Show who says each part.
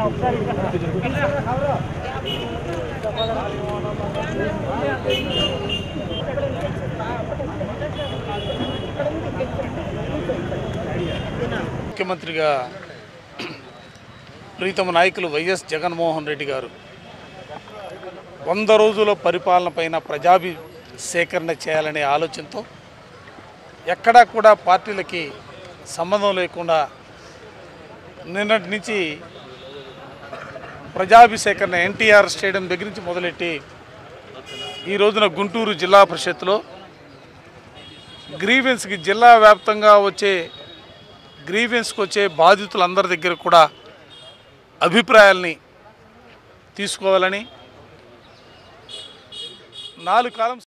Speaker 1: ముఖ్యమంత్రిగా ప్రీతమ నాయకులు వైఎస్ జగన్మోహన్ రెడ్డి గారు వంద రోజుల పరిపాలన పైన ప్రజాభి సేకరణ చేయాలనే ఆలోచనతో ఎక్కడా కూడా పార్టీలకి సంబంధం లేకుండా నిన్నటి నుంచి ప్రజాభిసేకరణ ఎన్టీఆర్ స్టేడియం దగ్గర నుంచి మొదలెట్టి ఈ రోజున గుంటూరు జిల్లా పరిషత్లో గ్రీవెన్స్కి జిల్లా వ్యాప్తంగా వచ్చే గ్రీవెన్స్కి వచ్చే బాధితులందరి దగ్గర కూడా అభిప్రాయాల్ని తీసుకోవాలని నాలుగు కాలం